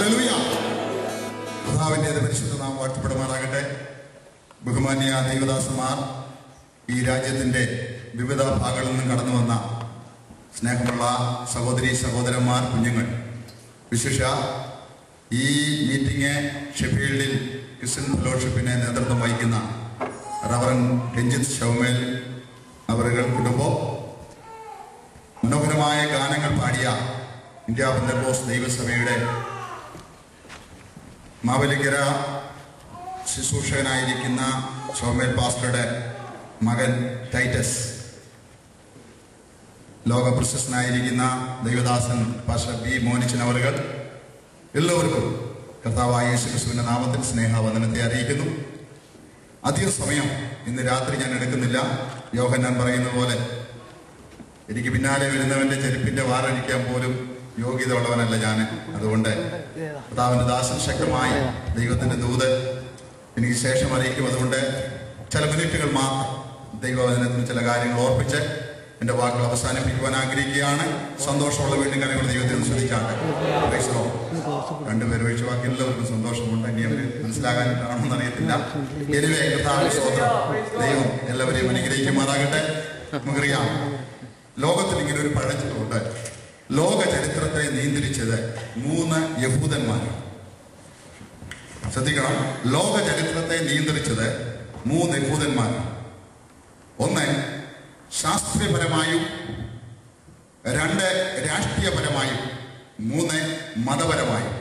Hallelujah കർത്താവിൻ്റെ പരിശുദ്ധ നാം വാഴ്ത്തപ്പെടുമാറാകട്ടെ ബഹുമാന്യ ദൈവദാസന്മാർ ഈ രാജ്യത്തിൻ്റെ വിവിധ ഭാഗങ്ങളിൽ നിന്നും കടന്നു വന്ന സ്നേഹമുള്ള സഹോദരി സഹോദരന്മാർ കുഞ്ഞുങ്ങൾ വിശേഷ ഈ മീറ്റിംഗ് ഷെഫീൽഡിൽ ക്രിസ്ത്യൻ ഫെലോഷിപ്പിന് നേതൃത്വം വഹിക്കുന്ന റവറൻ രഞ്ജിത്ത് ഷൗമേൽ അവരുകൾ കുടുംബം മനോഹരമായ ഗാനങ്ങൾ പാടിയ ഇന്ത്യ ബന്ധക്കോസ് ദൈവസഭയുടെ മാവലിക്കര ശുശ്രൂഷകനായിരിക്കുന്ന ഷോമേൽ പാസ്റ്ററുടെ മകൻ ടൈറ്റസ് ലോക പ്രശസ്തനായിരിക്കുന്ന ദൈവദാസൻ പാസ്റ്റർ ബി മോനിച്ചൻ അവറുകൾ എല്ലാവർക്കും കർത്താവായ യേശു ക്രിസ്തുവിന്റെ നാമത്തിൽ സ്നേഹവന്ദനത്തെ അറിയിക്കുന്നു അധികം സമയം ഇന്ന് രാത്രി ഞാൻ എടുക്കുന്നില്ല യോഹന്നാൻ പറയുന്ന പോലെ എനിക്ക് പിന്നാലെ വരുന്നവന്റെ ചെരുപ്പിന്റെ വാറഴിക്കാൻ പോലും യോഗ്യത ഉള്ളവനല്ല ഞാൻ അതുകൊണ്ട് കർത്താവിന്റെ ദാസൻ ശക്തമായി ദൈവത്തിന്റെ ദൂത് എനിക്ക് ശേഷം അറിയിക്കും അതുകൊണ്ട് ചില മിനിറ്റുകൾ മാത്രം ദൈവവചനത്തിന് ചില കാര്യങ്ങൾ ഓർപ്പിച്ച് എന്റെ വാക്കുകൾ അവസാനിപ്പിക്കുവാൻ ആഗ്രഹിക്കുകയാണ് സന്തോഷമുള്ള വീണ്ടും കാര്യങ്ങൾ ദൈവത്തെ ഒന്ന് ശ്രദ്ധിച്ചാട്ടെ Praise the Lord. രണ്ടുപേരും ഒഴിച്ച് ബാക്കി എല്ലാവർക്കും സന്തോഷമുണ്ട് ഇനി അവർ മനസ്സിലാകാനാണെന്ന് അറിയത്തില്ല എനിവേ കർത്താവിന്റെ സ്തോത്രം ദൈവം എല്ലാവരെയും അനുഗ്രഹിക്കുമാറാകട്ടെ നമുക്കറിയാം ലോകത്തിൽ ഇങ്ങനെ ഒരു പഴഞ്ചൊല്ലുണ്ട് ലോക ചരിത്രത്തെ നിയന്ത്രിച്ചത് മൂന്ന് യഹൂദന്മാരാണ് ശ്രദ്ധിക്കണം ലോക ചരിത്രത്തെ നിയന്ത്രിച്ചത് മൂന്ന് യഹൂദന്മാരാണ് ഒന്ന് ശാസ്ത്രീയപരമായും രണ്ട് രാഷ്ട്രീയപരമായും മൂന്ന് മതപരമായും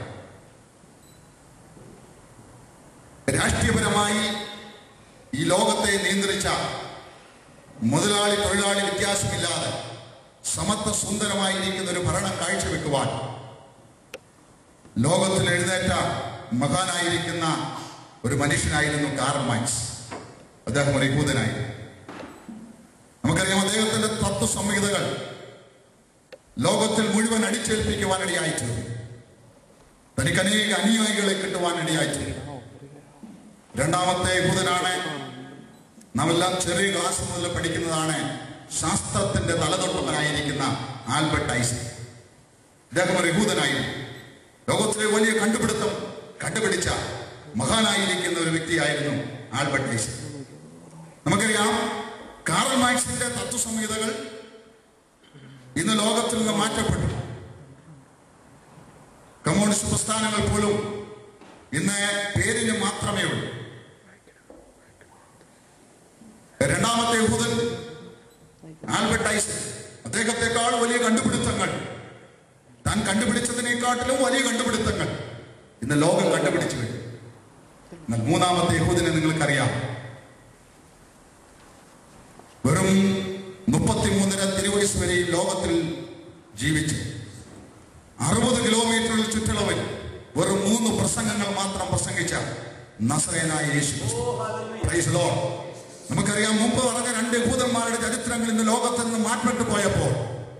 രാഷ്ട്രീയപരമായി ഈ ലോകത്തെ നിയന്ത്രിച്ച മുതലാളി തൊഴിലാളി വ്യത്യാസമില്ലാതെ സമത്വ സുന്ദരമായിരിക്കുന്ന ഒരു ഭരണം കാഴ്ചവെക്കുവാൻ ലോകത്തിൽ എഴുന്നേറ്റ മഹാനായിരിക്കുന്ന ഒരു മനുഷ്യനായിരുന്നു കാർൽ മാക്സ് അദ്ദേഹം ഒരു യഹൂദനായി നമുക്കറിയാം അദ്ദേഹത്തിന്റെ തത്വസംഹിതകൾ ലോകത്തിൽ മുഴുവൻ അടിച്ചേൽപ്പിക്കുവാനിടയായിട്ടുണ്ട് തനിക്ക് അനേക അനുയായികളെ കിട്ടുവാനിടയായിട്ടുണ്ട് രണ്ടാമത്തെ യഹൂദനാണ് നാം എല്ലാം ചെറിയ ക്ലാസ് മുതൽ പഠിക്കുന്നതാണ് ശാസ്ത്രത്തിന്റെ തലതൊട്ടവനായിരിക്കുന്ന ആൽബർട്ട് ഐസൻ ഇദ്ദേഹം ഒരു യഹൂദനായിരുന്നു ലോകത്തിലെ വലിയ കണ്ടുപിടുത്തം കണ്ടുപിടിച്ച മഹാനായിരിക്കുന്ന ഒരു വ്യക്തിയായിരുന്നു ആൽബർട്ട് ഐസൻ നമുക്കറിയാം കാറൽ മാക്സിന്റെ തത്വസംഹിതകൾ ഇന്ന് ലോകത്തിൽ നിന്ന് മാറ്റപ്പെട്ടു കമ്മ്യൂണിസ്റ്റ് പ്രസ്ഥാനങ്ങൾ പോലും ഇന്ന് പേരിന് മാത്രമേ ഉള്ളൂ രണ്ടാമത്തെ യഹൂദൻ ആൽബർട്ട് ഐസൻ അദ്ദേഹത്തെക്കാൾ വലിയ കണ്ടുപിടുത്തങ്ങൾ താൻ കണ്ടുപിടിച്ചതിനെക്കാട്ടിലും വലിയ കണ്ടുപിടുത്തങ്ങൾ ഇന്ന് ലോകം കണ്ടുപിടിച്ചു കഴിഞ്ഞു എന്നാൽ മൂന്നാമത്തെ യഹൂദനെ നിങ്ങൾക്കറിയാം വെറും മുപ്പത്തിമൂന്നര തിരുവയസ് വരെ ഈ ലോകത്തിൽ ജീവിച്ചു അറുപത് കിലോമീറ്ററിൽ ചുറ്റളവിൽ വെറും മൂന്ന് പ്രസംഗങ്ങൾ മാത്രം പ്രസംഗിച്ച നസറേനായ യേശു ക്രിസ്തു. Praise the Lord. നമുക്കറിയാം മുമ്പ് പറഞ്ഞ രണ്ട് യഹൂദന്മാരുടെ ചരിത്രങ്ങൾ ഇന്ന് ലോകത്തിൽ നിന്ന് മാറ്റപ്പെട്ടു പോയപ്പോൾ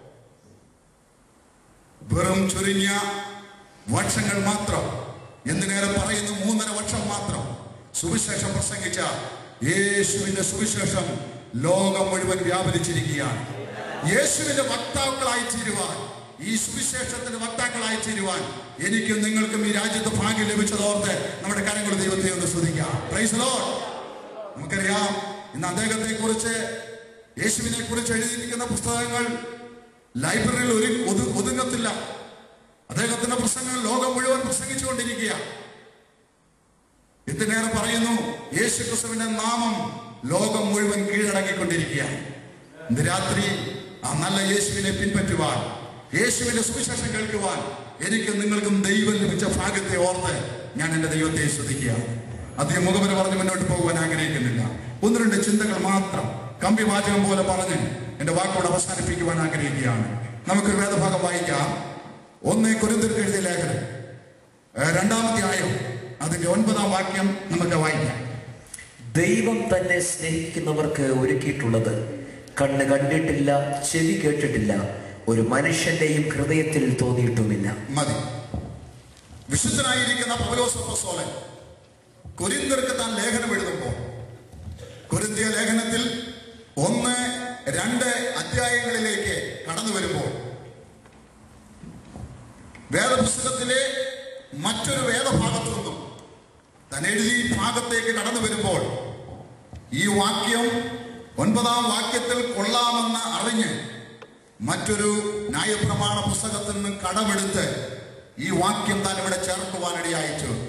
വെറും ചുരുങ്ങിയ വർഷങ്ങൾ മാത്രം എന്തിനേറെ പറയുന്നു മൂന്നര വർഷം മാത്രം സുവിശേഷം പ്രസംഗിച്ച യേശുവിന്റെ സുവിശേഷം ലോകം മുഴുവൻ വ്യാപരിച്ചിരിക്കുകയാണ് യേശുവിന്റെ വക്താക്കളായി തീരുവാൻ ഈ സുവിശേഷത്തിന്റെ വക്താക്കളായി തീരുവാൻ എനിക്കും നിങ്ങൾക്കും ഈ രാജ്യത്ത് ഭാഗ്യം ലഭിച്ചതോർത്ത് നമ്മുടെ കരങ്ങൾ ദൈവത്തെ ഒന്ന് ശ്രദ്ധിക്കാം പ്രൈസ് ലോഡ് നമുക്കറിയാം ഇന്ന് അദ്ദേഹത്തെ കുറിച്ച് യേശുവിനെ കുറിച്ച് എഴുതിയിരിക്കുന്ന പുസ്തകങ്ങൾ ലൈബ്രറിയിൽ ഒരു ഒതു- ഒതുങ്ങത്തില്ല അദ്ദേഹത്തിന്റെ പ്രസംഗങ്ങൾ ലോകം മുഴുവൻ പ്രസംഗിച്ചുകൊണ്ടിരിക്കുക എന്തിനേറെ പറയുന്നു യേശു ക്രിസ്തുവിന്റെ നാമം ലോകം മുഴുവൻ കീഴടങ്ങിക്കൊണ്ടിരിക്കുകയാണ് ഇന്ന് രാത്രി ആ നല്ല യേശുവിനെ പിൻപറ്റുവാൻ യേശുവിന്റെ സുവിശേഷം കേൾക്കുവാൻ എനിക്കും നിങ്ങൾക്കും ദൈവം ലഭിച്ച ഭാഗ്യത്തെ ഓർത്ത് ഞാൻ എന്റെ ദൈവത്തെ ശ്രദ്ധിക്കുകയാണ് അധികം മുഖവര പറഞ്ഞ് മുന്നോട്ട് പോകുവാൻ ആഗ്രഹിക്കുന്നില്ല ഒന്ന് രണ്ട് ചിന്തകൾ മാത്രം കമ്പി വാചകം പോലെ പറഞ്ഞ് എന്റെ വാക്കോട് അവസാനിപ്പിക്കുവാൻ ആഗ്രഹിക്കുകയാണ് നമുക്കൊരു വേദഭാഗം വായിക്കാം ഒന്ന് കുരുന്തിർക്ക് എഴുതിയ ലേഖനം ഏഹ് രണ്ടാമത്തെ ആയം അതിന്റെ ഒൻപതാം വാക്യം നമുക്ക് വായിക്കാം ദൈവം തന്നെ സ്നേഹിക്കുന്നവർക്ക് ഒരുക്കിയിട്ടുള്ളത് കണ്ണ് കണ്ടിട്ടില്ല ചെവി കേട്ടിട്ടില്ല ഒരു മനുഷ്യന്റെയും ഹൃദയത്തിൽ തോന്നിയിട്ടുമില്ല മതി വിശുദ്ധനായിരിക്കുന്ന പൗലോസോലൻ കൊരിന്തിർക്ക് താൻ ലേഖനം എഴുതുമ്പോൾ കൊരിന്തിയ ലേഖനത്തിൽ ഒന്ന് രണ്ട് അധ്യായങ്ങളിലേക്ക് കടന്നു വരുമ്പോൾ വേദപുസ്തകത്തിലെ മറ്റൊരു വേദഭാഗത്തു നിന്നും താൻ എഴുതി ഈ ഭാഗത്തേക്ക് കടന്നു വരുമ്പോൾ ഈ വാക്യം ഒൻപതാം വാക്യത്തിൽ കൊള്ളാമെന്ന് അറിഞ്ഞ് മറ്റൊരു ന്യായപ്രമാണ പുസ്തകത്തിൽ നിന്ന് കടമെടുത്ത് ഈ വാക്യം താൻ ഇവിടെ ചേർക്കുവാനിടയായി തീർന്നു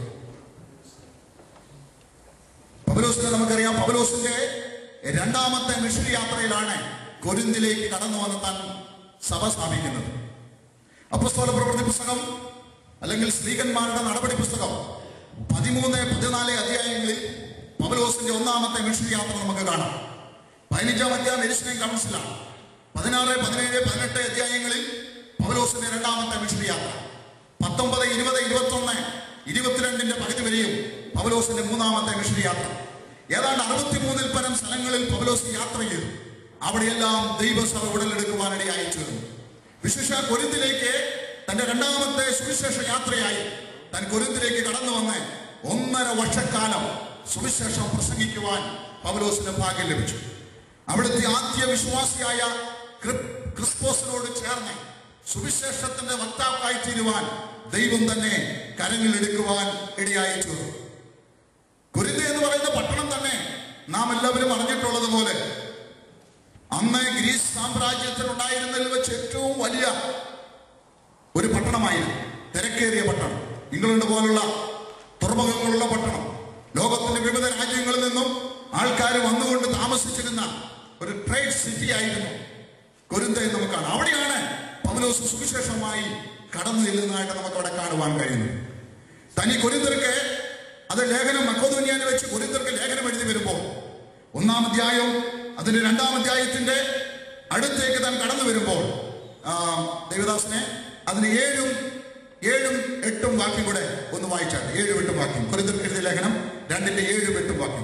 പൗലോസിനെ നമുക്കറിയാം പൗലോസിന്റെ രണ്ടാമത്തെ മിഷൻ യാത്രയിലാണ് കൊരിന്തിലേക്ക് കടന്നു വന്ന് താൻ സഭ സ്ഥാപിക്കുന്നത് അപ്പസ്തോല പ്രവൃത്തി പുസ്തകം അല്ലെങ്കിൽ സ്ത്രീകന്മാരുടെ നടപടി പുസ്തകം പതിമൂന്ന് പതിനാല് അധ്യായങ്ങളിൽ പൗലോസിന്റെ ഒന്നാമത്തെ മിഷൻ യാത്ര നമുക്ക് കാണാം പതിനഞ്ചാം അധ്യായം എരിശിലേം കൗൺസിലാണ് പതിനാറ് പതിനേഴ് പതിനെട്ട് അധ്യായങ്ങളിൽ പൗലോസിന്റെ രണ്ടാമത്തെ മിഷൻ യാത്ര പത്തൊമ്പത് ഇരുപത് ഇരുപത്തി ഒന്ന് ഇരുപത്തിരണ്ടിന്റെ പകുതി വരെയും പൗലോസിന്റെ മൂന്നാമത്തെ മിഷൻ യാത്ര ഏതാണ്ട് അറുപത്തിമൂന്നിൽ പരം സ്ഥലങ്ങളിൽ പൗലോസ് യാത്ര ചെയ്തു അവിടെയെല്ലാം ദൈവസഭ ഉടലെടുക്കുവാനിടയായി തീർന്നു വിശേഷ കൊരിന്തിലേക്ക് തന്റെ രണ്ടാമത്തെ സുവിശേഷ യാത്രയായി താൻ കൊരിന്തിലേക്ക് കടന്നു വന്ന് ഒന്നര വർഷക്കാലം സുവിശേഷം പ്രസംഗിക്കുവാൻ പൗലോസിന് ഭാഗ്യം ലഭിച്ചു അവിടുത്തെ ആദ്യ വിശ്വാസിയായ ക്രി- ക്രിസ്പോസിനോട് ചേർന്ന് സുവിശേഷത്തിന്റെ വക്താവായി തീരുവാൻ ദൈവം തന്നെ കരങ്ങളിലെടുക്കുവാൻ ഇടയായി തീർന്നു കുരുന്ത് എന്ന് പറയുന്ന പട്ടണം തന്നെ നാം എല്ലാവരും അറിഞ്ഞിട്ടുള്ളത് പോലെ അന്ന് ഗ്രീസ് സാമ്രാജ്യത്തിനുണ്ടായിരുന്നതിൽ വെച്ച് ഏറ്റവും വലിയ ഒരു പട്ടണമായിരുന്നു തിരക്കേറിയ പട്ടണം ഇംഗ്ലണ്ട് പോലുള്ള തുറമുഖങ്ങളുള്ള പട്ടണം ലോകത്തിന്റെ വിവിധ രാജ്യങ്ങളിൽ നിന്നും ആൾക്കാർ വന്നുകൊണ്ട് താമസിച്ചിരുന്ന ഒരു ട്രേഡ് സിറ്റി ആയിരുന്നു കൊരിന്ത എന്ന് നമുക്ക് കാണാം അവിടെയാണ് പൗലോസ് സുവിശേഷമായി കടന്നു ചെല്ലുന്നതായിട്ട് നമുക്ക് അവിടെ കാണുവാൻ കഴിയുന്നു തനി കൊരിന്തർക്ക് അത് ലേഖനം മക്കോദോനിയാന് വെച്ച് കൊരിന്തർക്ക് ലേഖനം എഴുതി വരുമ്പോൾ ഒന്നാം അധ്യായം അതിന്റെ രണ്ടാം അധ്യായത്തിന്റെ അടുത്തേക്ക് താൻ കടന്നു വരുമ്പോൾ ആ, ദേവദാസനെ അതിന് ഏഴും ഏഴും എട്ടും വാക്യം കൂടെ ഒന്ന് വായിച്ചാൽ ഏഴും എട്ടും വാക്യം കൊരിന്തർക്ക് എഴുതിയ ലേഖനം രണ്ടിന്റെ ഏഴും എട്ടും വാക്യം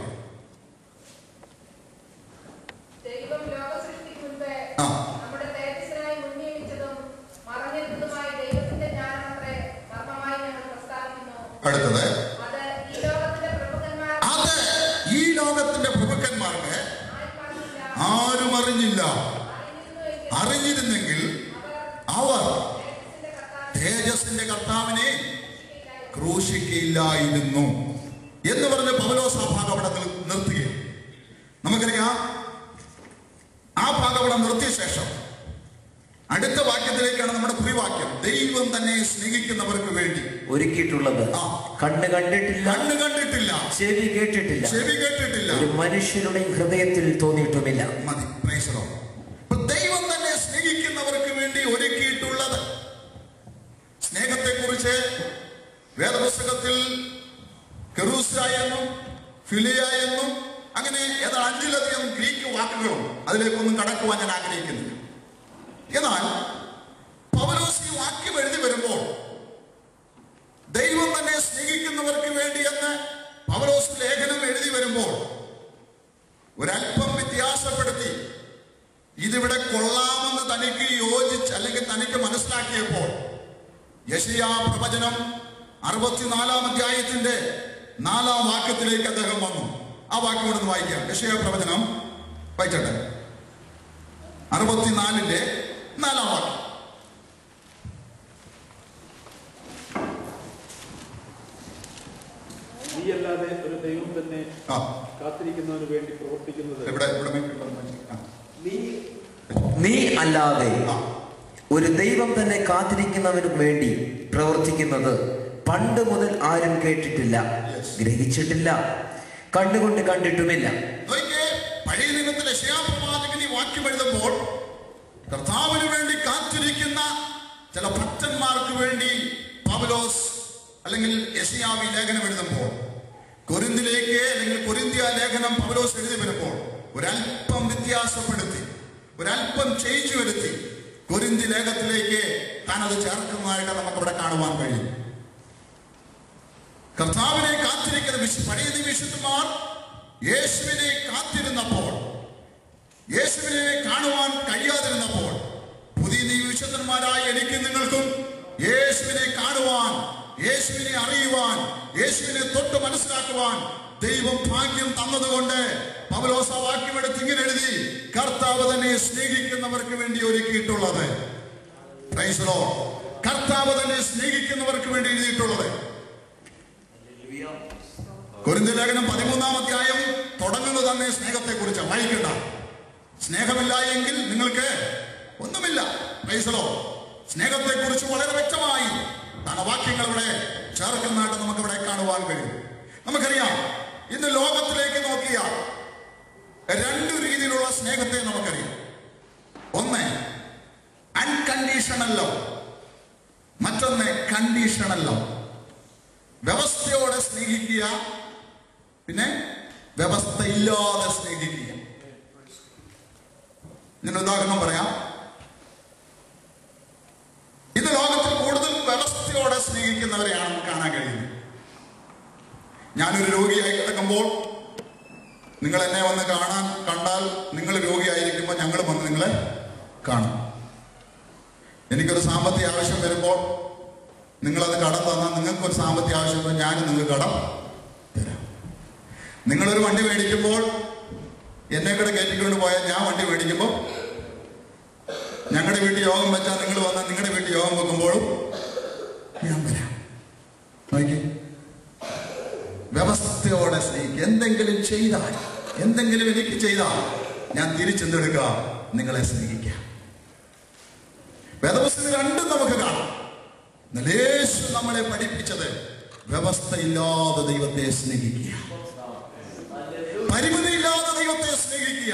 ദൈവം ലോകസൃഷ്ടിക്ക് മുൻപേ ആ. നമ്മുടെ തേജസ്സിനായി മുൻനിയമിച്ചതും മറഞ്ഞിരുന്നതുമായ ദൈവത്തിന്റെ ജ്ഞാനമത്രേ മർമ്മമായി ഞങ്ങൾ പ്രസ്താവിക്കുന്നു അടുത്തത് അത് ഈ ലോകത്തിന്റെ പ്രഭുക്കന്മാർ അത് ഈ ലോകത്തിന്റെ പ്രഭുക്കന്മാർക്ക് ആർക്കറിയില്ല. ആരും അറിഞ്ഞില്ല അറിഞ്ഞിരുന്നുവെങ്കിൽ അറിഞ്ഞിരുന്നെങ്കിൽ അവർ അവർ തേജസ്സിന്റെ കർത്താവിനെ തേജസിന്റെ കർത്താവിനെ ക്രൂശിക്കയില്ലായിരുന്നു എന്ന് പറഞ്ഞ് പൗലോസ് ആ ഭാഗം അവിടെ നിർ- നിർത്തുകയാണ് നമുക്കറിയാം ആ ഭാഗം അവിടെ നിർത്തിയ ശേഷം അടുത്ത വാക്യത്തിലേക്കാണ് നമ്മുടെ കുറിവാക്യം ദൈവം തന്നെ സ്നേഹിക്കുന്നവർക്ക് വേണ്ടി ഒരുക്കിയിട്ടുള്ളത് ആ. കണ്ണ് കണ്ടിട്ടില്ല കണ്ണ് കണ്ടിട്ടില്ല ചെവി കേട്ടിട്ടില്ല ചെവി കേട്ടിട്ടില്ല ഒരു മനുഷ്യരുടെയും ഹൃദയത്തിൽ തോന്നിയിട്ടുമില്ല മതി praise the Lord. അപ്പോൾ ദൈവം തന്നെ സ്നേഹിക്കുന്നവർക്ക് വേണ്ടി ഒരുക്കിയിട്ടുള്ളത് സ്നേഹത്തെക്കുറിച്ച് വേദപുസ്തകത്തിൽ കെറൂസ എന്നും ഫിലിയ എന്നും അങ്ങനെ ഏതാണ്ട് അഞ്ചിലധികം ഗ്രീക്ക് വാക്കുകളും അതിലേക്കൊന്നും കടക്കുവാൻ ഞാൻ ആഗ്രഹിക്കുന്നില്ല എന്നാൽ പൗലോസ് ഈ വാക്യം എഴുതി വരുമ്പോൾ ദൈവം തന്നെ സ്നേഹിക്കുന്നവർക്ക് വേണ്ടി എന്ന് പൗലോസ് ലേഖനം എഴുതി വരുമ്പോൾ ഒരല്പം വ്യത്യാസപ്പെടുത്തി ഇതിവിടെ കൊള്ളാമെന്ന് തനിക്ക് യോജിച്ച് അല്ലെങ്കിൽ തനിക്ക് മനസ്സിലാക്കിയപ്പോൾ യശയാ പ്രവചനം അറുപത്തിനാലാം അധ്യായത്തിന്റെ നാലാം വാക്യത്തിലേക്ക് അദ്ദേഹം വന്നു ആ വാക്യം കൂടെ ഒന്ന് വായിക്കാം യശയാ പ്രവചനം വായിച്ചട്ടെ അറുപത്തിനാലിന്റെ നാലാം വാക്യം നീയല്ലാതെ ഒരു ദൈവം തന്നെ ആ കാത്തിരിക്കുന്നതിന് വേണ്ടി പ്രവർത്തിക്കുന്നത് ഇവിടെ ഇവിടെ മൈക്കിൽ പറഞ്ഞു. ആ. നീ നീ അല്ലാതെ ആ. ഒരു ദൈവം തന്നെ കാത്തിരിക്കുന്നവനും വേണ്ടി പ്രവർത്തിക്കുന്നത് പണ്ട് മുതൽ ആരും കേട്ടിട്ടില്ല Yes. ഗ്രഹിച്ചിട്ടില്ല കണ്ടുകൊണ്ട് കണ്ടിട്ടുമില്ല നോക്കിക്കേ, പഴയ നിയമത്തിലെ ശിയാപ്രവാചകൻ ഈ വാക്യം എഴുതുമ്പോൾ കർത്താവിന് വേണ്ടി കാത്തിരിക്കുന്ന ചില ഭക്തന്മാർക്ക് വേണ്ടി പൗലോസ് അല്ലെങ്കിൽ യശയാവി ലേഖനം എഴുതുമ്പോൾ കൊരിന്തിലേക്ക് അല്ലെങ്കിൽ കൊരിന്ത്യ ലേഖനം പൗലോസ് എഴുതി വരുമ്പോൾ ഒരല്പം വ്യത്യാസപ്പെടുത്തി ഒരല്പം ചേഞ്ച് വരുത്തി കൊരിന്തി ലേഖത്തിലേക്ക് താൻ അത് ചേർക്കുന്നതായിട്ട് നമുക്കവിടെ കാണുവാൻ കഴിയും കർത്താവിനെ കാത്തിരിക്കുന്ന വിശു പഴയ വിശുദ്ധന്മാർ യേശുവിനെ കാത്തിരുന്നപ്പോൾ യേശുവിനെ കാണുവാൻ കഴിയാതിരുന്നപ്പോൾ പുതിയ വിശുദ്ധന്മാരായ എനിക്ക് നിങ്ങൾക്കും യേശുവിനെ കാണുവാൻ യേശുവിനെ അറിയുവാൻ യേശുവിനെ തൊട്ട് മനസ്സിലാക്കുവാൻ ദൈവം ഭാഗ്യം തന്നതുകൊണ്ട് പൗലോസ് ആ വാക്യമെടുത്ത് ഇങ്ങനെ എഴുതി കർത്താവ് തന്നെ സ്നേഹിക്കുന്നവർക്ക് വേണ്ടി ഒരുക്കിയിട്ടുള്ളത് Praise the Lord. കർത്താവ് തന്നെ സ്നേഹിക്കുന്നവർക്ക് വേണ്ടി എഴുതിയിട്ടുള്ളത് കുരുന്ത ലേഖനം പതിമൂന്നാം അധ്യായം തുടങ്ങുന്നത് തന്നെ സ്നേഹത്തെ കുറിച്ച് വായിക്കണ്ട സ്നേഹമില്ല എങ്കിൽ നിങ്ങൾക്ക് ഒന്നുമില്ല പ്രൈസലോ സ്നേഹത്തെ കുറിച്ച് വളരെ വ്യക്തമായി തന വാക്യങ്ങൾ ഇവിടെ ചേർക്കുന്നതായിട്ട് നമുക്ക് ഇവിടെ കാണുവാൻ കഴിയും നമുക്കറിയാം ഇന്ന് ലോകത്തിലേക്ക് നോക്കിയാൽ രണ്ടു രീതിയിലുള്ള സ്നേഹത്തെ നമുക്കറിയാം ഒന്ന് അൺകണ്ടീഷണൽ ലവ് മറ്റൊന്ന് കണ്ടീഷണൽ ലവ് വ്യവസ്ഥയോടെ സ്നേഹിക്കുക പിന്നെ വ്യവസ്ഥയില്ലാതെ സ്നേഹിക്കുക ഇതിന് ഉദാഹരണം പറയാം ഇന്ന് ലോകത്തിൽ കൂടുതൽ വ്യവസ്ഥയോടെ സ്നേഹിക്കുന്നവരെയാണ് നമുക്ക് കാണാൻ കഴിയുന്നത് ഞാനൊരു രോഗിയായി കിടക്കുമ്പോൾ നിങ്ങൾ എന്നെ വന്ന് കാണാൻ കണ്ടാൽ നിങ്ങൾ രോഗിയായിരിക്കുമ്പോൾ ഞങ്ങൾ വന്ന് നിങ്ങളെ കാണും എനിക്കൊരു സാമ്പത്തിക ആവശ്യം വരുമ്പോൾ നിങ്ങളത് കടം തന്നാൽ നിങ്ങൾക്കൊരു സാമ്പത്തിക ആവശ്യം വരുമ്പോൾ ഞാനും നിങ്ങൾക്ക് കടം തരാം നിങ്ങളൊരു വണ്ടി മേടിക്കുമ്പോൾ എന്നെ കൂടെ കയറ്റിക്കൊണ്ട് പോയാൽ ഞാൻ വണ്ടി മേടിക്കുമ്പോൾ ഞങ്ങളുടെ വീട്ടിൽ യോഗം വെച്ചാൽ നിങ്ങൾ വന്നാൽ നിങ്ങളുടെ വീട്ടിൽ യോഗം വെക്കുമ്പോഴും ഞാൻ വരാം നോക്കി വ്യവസ്ഥയോടെ സ്നേഹിക്കുക എന്തെങ്കിലും ചെയ്താൽ എന്തെങ്കിലും എനിക്ക് ചെയ്താൽ ഞാൻ തിരിച്ചെന്തെടുക്കുക നിങ്ങളെ സ്നേഹിക്കാം വേദപുസ്തകം രണ്ടും നമുക്ക് കാണാം എന്നാൽ യേശു നമ്മളെ പഠിപ്പിച്ചത് വ്യവസ്ഥയില്ലാതെ ദൈവത്തെ സ്നേഹിക്കുക പരിമിതിയില്ലാതെ ദൈവത്തെ സ്നേഹിക്കുക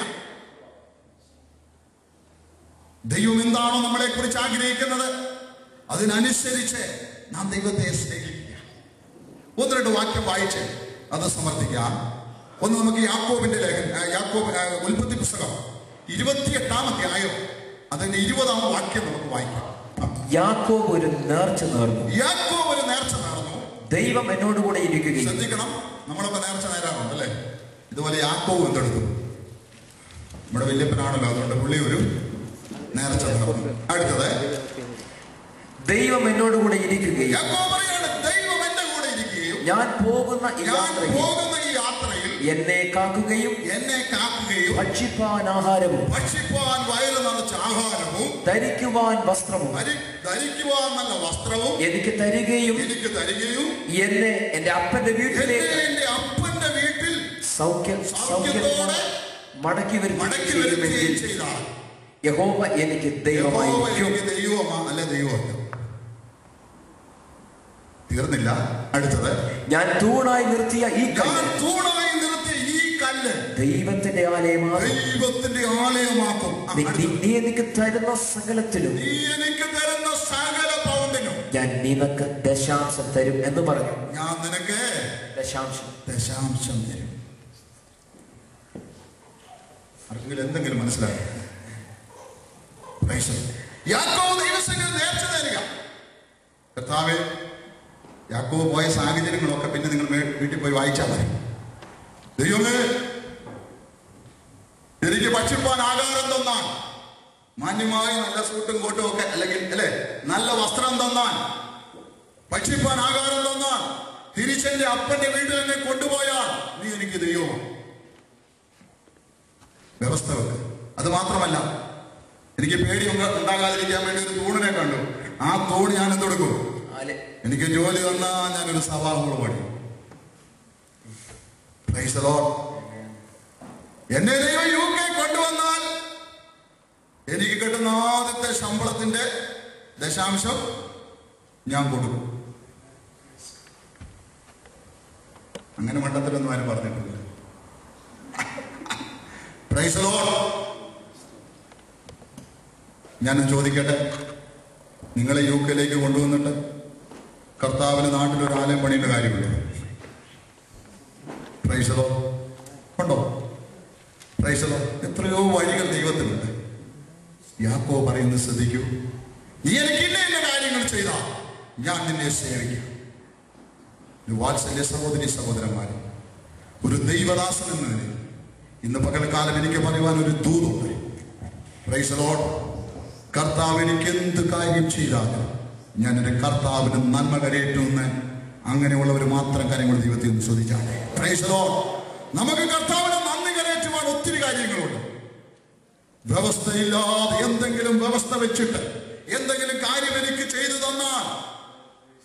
ദൈവം എന്താണോ നമ്മളെ കുറിച്ച് ആഗ്രഹിക്കുന്നത് അതിനനുസരിച്ച് നാം ദൈവത്തെ സ്നേഹിക്കുക ഒന്ന് രണ്ട് വാക്യം വായിച്ച് അത് സമർത്ഥിക്കാം ഒന്ന് നമുക്ക് യാക്കോബിന്റെ ലേഖനം ആ, യാക്കോബ് ആ, ഉൽപ്പത്തി പുസ്തകം ഇരുപത്തിയെട്ടാം അധ്യായം അതിന്റെ ഇരുപതാം വാക്യം നമുക്ക് വായിക്കാം ആ. യാക്കോബ് ഒരു നേർച്ച നേർന്നു യാക്കോബ് ഒരു നേർച്ച നടന്നു ദൈവം എന്നോടുകൂടെ ഇരിക്കുകയും ശ്രദ്ധിക്കണം നമ്മളിപ്പോ നേർച്ച നേരാറുണ്ട് അല്ലേ ഇതുപോലെ യാക്കോവ് എന്തെടുത്തു നമ്മുടെ വല്യപ്പനാണല്ലോ അതുകൊണ്ട് പുള്ളി ഒരു നേർച്ച നേർന്നു അടുത്തത് ദൈവം എന്നോടുകൂടെ ഇരിക്കുകയും യാക്കോബ് പറയാണ് ദൈവം എന്റെ കൂടെ ഇരിക്കുകയും ഞാൻ പോകുന്ന ഈ ഞാൻ യാത്രയിൽ പോകുന്ന ഈ യാത്രയിൽ എന്നെ കാക്കുകയും എന്നെ കാക്കുകയും ഭക്ഷിപ്പാൻ ആഹാരവും ഭക്ഷിപ്പാൻ വയറ് നിറച്ച ആഹാരവും ധരിക്കുവാൻ വസ്ത്രവും ധരി- ധരിക്കുവാൻ നല്ല വസ്ത്രവും എനിക്ക് തരികയും എനിക്ക് തരികയും എന്നെ എന്റെ അപ്പന്റെ എന്നെ വീട്ടിലേക്ക് എന്റെ അപ്പന്റെ വീട്ടിൽ സൗഖ്യം സൗഖ്യത്തോടെ മടക്കി മടക്കി വരുത്തുകയും വരുത്തുകയും ചെയ്യുമെങ്കിൽ ചെയ്താൽ യഹോവ എനിക്ക് യഹോവ ദൈവമായിരിക്കും എനിക്ക് ദൈവമാ അല്ല ദൈവമല്ല തീർന്നില്ല അടുത്തത് ഞാൻ തൂണായി നിർത്തിയ ഈ ഞാൻ കല്ല് തൂണായി നിർത്തിയ ഈ കല്ല് ദൈവത്തിന്റെ ആലയമാണ് ദൈവത്തിന്റെ ആലയമാക്കും ആ, നീ- അടുത്തത്. നീ എനിക്ക് തരുന്ന സകലത്തിലും നീ എനിക്ക് തരുന്ന സകല പൗണ്ടിനും ഞാൻ നിനക്ക് ദശാംശം തരും എന്ന് പറഞ്ഞു ഞാൻ നിനക്ക് ദശാംശം ദശാംശം തരും ആർക്കെങ്കിലും എന്തെങ്കിലും മനസ്സിലായി യാക്കോബ് ദൈവസംഘം നേർച്ച തരിക കർത്താവേ യാക്കോബ് പോയ സാഹചര്യങ്ങളൊക്കെ പിന്നെ നിങ്ങൾ മേ- വീട്ടിൽ പോയി വായിച്ചാൽ മതി ദൈവമേ എനിക്ക് ഭക്ഷിപ്പാൻ ആകാരം തന്നാൻ മാന്യമായി നല്ല സൂട്ടും കോട്ടും ഒക്കെ അല്ലെങ്കിൽ അല്ലെ നല്ല വസ്ത്രം തന്നാൻ ഭക്ഷിപ്പാൻ ആകാരം തന്നാൽ തിരിച്ചെന്റെ അപ്പന്റെ വീട്ടിൽ എന്നെ കൊണ്ടുപോയാൽ നീ എനിക്ക് ദൈവമാണ് വ്യവസ്ഥ വെക്ക് അത് മാത്രമല്ല എനിക്ക് പേടി ഉണ്ട- ഉണ്ടാകാതിരിക്കാൻ വേണ്ടി ഒരു തൂണിനെ കണ്ടു ആ തൂണ് ഞാൻ എന്തെടുക്കും ആലെ- എനിക്ക് ജോലി തന്നാ ഞാനൊരു സഭാഹോള് പണി Praise the Lord. എന്നെ ദൈവം യു കെ കൊണ്ടുവന്നാൽ എനിക്ക് കിട്ടുന്ന ആദ്യത്തെ ശമ്പളത്തിന്റെ ദശാംശം ഞാൻ കൊടുക്കും അങ്ങനെ മണ്ടത്തിലൊന്നും ആരും പറഞ്ഞിട്ടില്ല Praise the Lord. ഞാനും ചോദിക്കട്ടെ നിങ്ങളെ യു കെയിലേക്ക് കൊണ്ടുവന്നിട്ട് കർത്താവിന് നാട്ടിലൊരു ആലയം പണിയുടെ കാര്യമില്ല പ്രൈസലോ ഉണ്ടോ പ്രൈസലോ എത്രയോ വഴികൾ ദൈവത്തിനുണ്ട് യാക്കോ പറയുന്നത് ശ്രദ്ധിക്കൂ നീ എനിക്ക് ഇന്ന ഇന്ന കാര്യങ്ങൾ ചെയ്താൽ ഞാൻ നിന്നെ സേവിക്കാം ഒരു വാത്സല്യ സഹോദരി സഹോദരന്മാരെ ഒരു ദൈവദാസൻ എന്ന നിലയിൽ ഇന്ന് പകൽക്കാലം എനിക്ക് പറയുവാൻ ഒരു ദൂതുണ്ട് പ്രൈസലോട് കർത്താവ് എനിക്ക് എന്ത് കാര്യം ചെയ്താലും ഞാൻ എൻ്റെ കർത്താവിന് നന്മ കരയേറ്റുമെന്ന് അങ്ങനെയുള്ളവർ മാത്രം കാര്യങ്ങൾ ദൈവത്തെ ഒന്ന് ശ്രദ്ധിച്ചാണ് പ്രൈസലോട് നമുക്ക് കർത്താവിന് നന്ദി കരയേറ്റുവാൻ ഒത്തിരി കാര്യങ്ങളുണ്ട് വ്യവസ്ഥയില്ലാതെ എന്തെങ്കിലും വ്യവസ്ഥ വെച്ചിട്ട് എന്തെങ്കിലും കാര്യം എനിക്ക് ചെയ്തു തന്നാൽ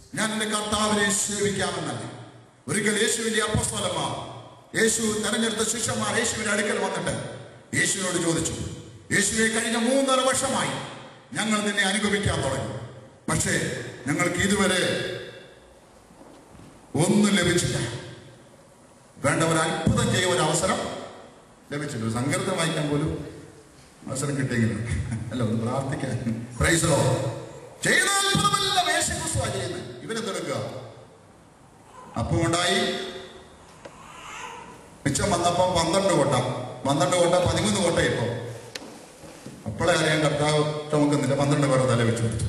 ഞാൻ എൻ്റെ കർത്താവിനെ സേവിക്കാമെന്നല്ല ഒരിക്കൽ യേശുവിന്റെ അപ്പസ്തലന്മാർ യേശു തെരഞ്ഞെടുത്ത ശിഷ്യന്മാർ യേശുവിന്റെ അടുക്കൽ വന്നിട്ട് യേശുവിനോട് ചോദിച്ചു യേശുവെ കഴിഞ്ഞ മൂന്നര വർഷമായി ഞങ്ങൾ നിന്നെ അനുഗമിക്കാൻ തുടങ്ങി പക്ഷേ ഞങ്ങൾക്ക് ഇതുവരെ ഒന്നും ലഭിച്ചില്ല വേണ്ട ഒരു അത്ഭുതം ചെയ്യാൻ ഒരു അവസരം ലഭിച്ചില്ല ഒരു സങ്കീർത്തനം വായിക്കാൻ പോലും അവസരം കിട്ടിയെങ്കിലും അല്ല ഒന്ന് പ്രാർത്ഥിക്കാൻ പ്രൈസലോ ചെയ്ത അത്ഭുതമെല്ലാം യേശുക്രിസ്തുവാ ചെയ്യുന്നത് ഇവരെന്തെടുക്കുക അപ്പം ഉണ്ടായി മിച്ചം വന്നപ്പം പന്ത്രണ്ട് കൊട്ട പന്ത്രണ്ട് കൊട്ട പതിമൂന്ന് കൊട്ട ഇപ്പോ അപ്പോളെ അറിയാൻ കർത്താവ് ചുമക്കുന്നില്ല പന്ത്രണ്ട് പേരെ തല വെച്ച് കൊടുത്തു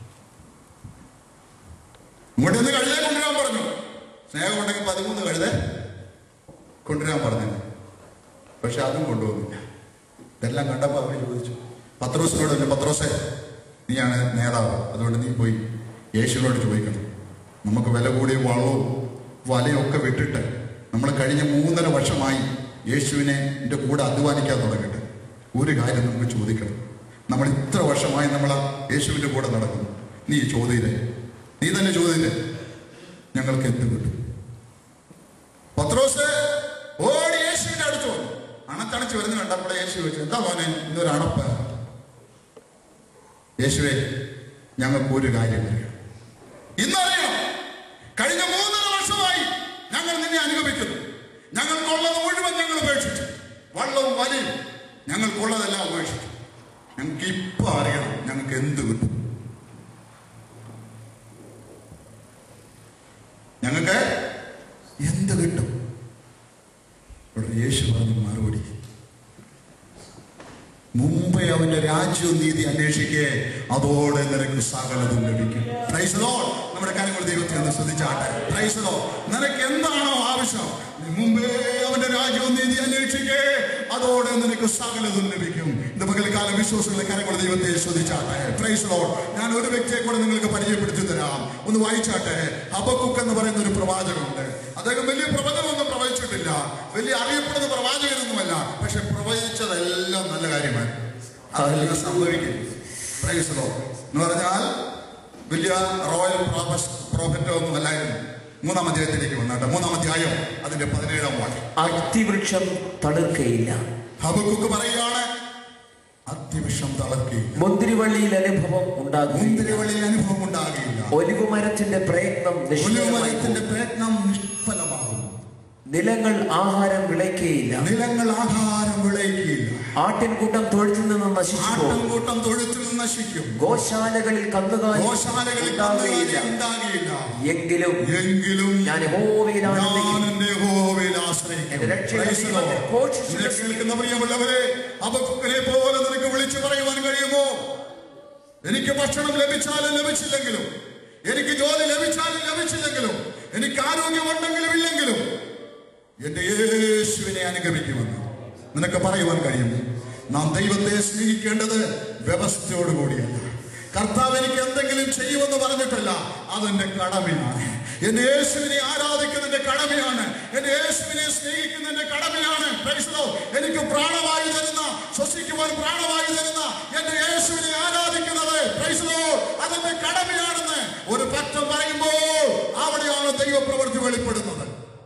ഇങ്ങോട്ട് നിന്ന് കഴുതേ കൊണ്ടുവരാൻ പറഞ്ഞു സ്നേഹമുണ്ടെങ്കിൽ പതിമൂന്ന് കഴുതേ കൊണ്ടുവരാൻ പറഞ്ഞു പക്ഷെ അതും കൊണ്ടുവന്നില്ല ഇതെല്ലാം കണ്ടപ്പോൾ അവർ ചോദിച്ചു പത്രോസിനോട് പറഞ്ഞു പത്രോസേ നീയാണ് നേതാവ് അതുകൊണ്ട് നീ പോയി യേശുവിനോട് ചോദിക്കണം നമുക്ക് വില കൂടിയ വള്ളവും വലയും ഒക്കെ വിട്ടിട്ട് നമ്മൾ കഴിഞ്ഞ മൂന്നര വർഷമായി യേശുവിനെ എൻ്റെ കൂടെ അധ്വാനിക്കാൻ തുടങ്ങട്ടെ ഒരു കാര്യം നമുക്ക് ചോദിക്കണം നമ്മൾ ഇത്ര വർഷമായി നമ്മൾ ആ യേശുവിൻ്റെ കൂടെ നടക്കുന്നു നീ ചോദ്യയില്ലേ നീ തന്നെ ചോദ്യയില്ലേ ഞങ്ങൾക്ക് എന്ത് കിട്ടും പത്രോസ് ഓടി യേശുവിന്റെ അടുത്ത് വന്നു അണത്തണച്ച് വരുന്ന കണ്ടപ്പോൾ യേശു ചോദിച്ചു എന്താ മോനെ ഇന്നൊരു അണപ്പ് യേശുവെ ഞങ്ങൾക്ക് ഒരു കാര്യം അറിയണം ഇന്നറിയണം കഴിഞ്ഞ മൂന്നര വർഷമായി ഞങ്ങൾ നിന്നെ അനുഗമിക്കുന്നു ഞങ്ങൾക്കുള്ളത് മുഴുവൻ ഞങ്ങൾ ഉപേക്ഷിച്ചു വള്ളവും വലിയും ഞങ്ങൾക്കുള്ളതെല്ലാം ഉപേക്ഷിച്ചു ഞങ്ങൾക്ക് ഇപ്പൊ അറിയണം ഞങ്ങൾക്ക് എന്ത് കിട്ടും ഞങ്ങൾക്ക് എന്ത് കിട്ടും ഇവിടെ യേശു പറഞ്ഞു മറുപടി മുമ്പേ അവന്റെ രാജ്യവും നീതി അന്വേഷിക്കേ അതോടെ നിനക്ക് സകലതും ലഭിക്കും Praise the Lord. നമ്മുടെ കാര്യങ്ങൾ ദൈവത്തെ ഒന്ന് ശ്രദ്ധിച്ചാട്ടെ Praise the Lord. നിനക്ക് എന്താണോ ആവശ്യം നീ മുമ്പേ അവന്റെ രാജ്യവും നീതി അന്വേഷിക്കേ അതോടെ നിനക്ക് സകലതും ലഭിക്കും ഇത് പകൽക്കാല വിശ്വാസങ്ങളെ കാര്യങ്ങൾ ദൈവത്തെ ശ്രദ്ധിച്ചാട്ടെ Praise the Lord. ഞാൻ ഒരു വ്യക്തിയെ കൂടെ നിങ്ങൾക്ക് പരിചയപ്പെടുത്തി തരാം ഒന്ന് വായിച്ചാട്ടെ ഹബക്കുക്ക് എന്ന് പറയുന്ന ഒരു പ്രവാചകനുണ്ട് അദ്ദേഹം വലിയ പ്രവചനമൊന്നും പ്രവചിച്ചിട്ടില്ല വലിയ അറിയപ്പെടുന്ന പ്രവാചകനൊന്നുമല്ല പക്ഷെ പ്രവചിച്ചതെല്ലാം നല്ല കാര്യമാണ് അതെല്ലാം സംഭവിക്കും Praise the Lord. എന്ന് പറഞ്ഞാൽ വലിയ റോയൽ പ്രോഫറ്റോ ഒന്നും അല്ലായിരുന്നു മൂന്നാം അധ്യായത്തിലേക്ക് വന്നാട്ടെ മൂന്നാം അധ്യായം അതിന്റെ പതിനേഴാം വാക്യം അത്തിവൃക്ഷം തളിർക്കയില്ല ഹബക്കുക്ക് പറയുകയാണ് അത്യവിഷം തളർക്കുകയും മുന്തിരിവള്ളിയിൽ അനുഭവം ഉണ്ടാകും മുന്തിരിവളിയിൽ അനുഭവം ഉണ്ടാകുകയില്ല ഒലിവ് മരത്തിന്റെ പ്രയത്നം നിഷ്ഫലമായി ഒലിവുമരത്തിന്റെ പോകും. പ്രയത്നം നിഷ്ഫലമാകും നിലങ്ങൾ ആഹാരം വിളയ്ക്കയില്ല നിലങ്ങൾ ആഹാരം വിളയിക്കുകയില്ല ആട്ടിൻകൂട്ടം തൊഴുത്തിൽ നിന്ന് നശിച്ചു പോകും ആട്ടംകൂട്ടം തൊഴുത്തിൽ നിന്ന് നശിക്കും ഗോശാലകളിൽ കന്നുകാലി ഗോശാലകളിൽ ഉണ്ടാകുകയില്ല കന്നുകാലി ഉണ്ടാകുകയില്ല എങ്കിലും എങ്കിലും ഞാൻ യഹോവയിൽ ഞാൻ ആനന്ദിക്കും എന്റെ യഹോവയിൽ ആശ്രയിക്കും. എന്റെ രക്ഷയുടെ Praise the Lord. ദൈവത്തെ ഘോഷിച്ചു എന്നെ കേൾക്കുന്ന പ്രിയമുള്ളവരെ അബക്കുക്കിനെ പോലെ നിനക്ക് വിളിച്ചു പറയുവാൻ കഴിയുമോ എനിക്ക് ഭക്ഷണം ലഭിച്ചാലും ലഭിച്ചില്ലെങ്കിലും എനിക്ക് ജോലി ലഭിച്ചാലും ലഭിച്ചില്ലെങ്കിലും എനിക്ക് ആരോഗ്യമുണ്ടെങ്കിലും ഇല്ലെങ്കിലും എന്റെ യേശുവിനെ അനുഗമിക്കുമെന്ന് നിനക്ക് പറയുവാൻ കഴിയുമോ നാം ദൈവത്തെ സ്നേഹിക്കേണ്ടത് വ്യവസ്ഥയോടുകൂടിയല്ല കർത്താവ് എനിക്ക് എന്തെങ്കിലും ചെയ്യുമെന്ന് പറഞ്ഞിട്ടല്ല അതെന്റെ കടമയാണ് എന്റെ യേശുവിനെ ആരാധിക്കുന്നതിന്റെ കടമയാണ് എന്റെ യേശുവിനെ സ്നേഹിക്കുന്നതിന്റെ കടമയാണ് Praise the Lord. എനിക്ക് പ്രാണവായു തരുന്ന ശ്വസിക്കുവാൻ പ്രാണവായു തരുന്ന എന്റെ യേശുവിനെ ആരാധിക്കുന്നത് Praise the Lord. അതെന്റെ കടമയാണെന്ന് ഒരു പറ്റം പറയുമ്പോൾ അവിടെയാണ് ദൈവപ്രവൃത്തി വെളിപ്പെടുന്നത്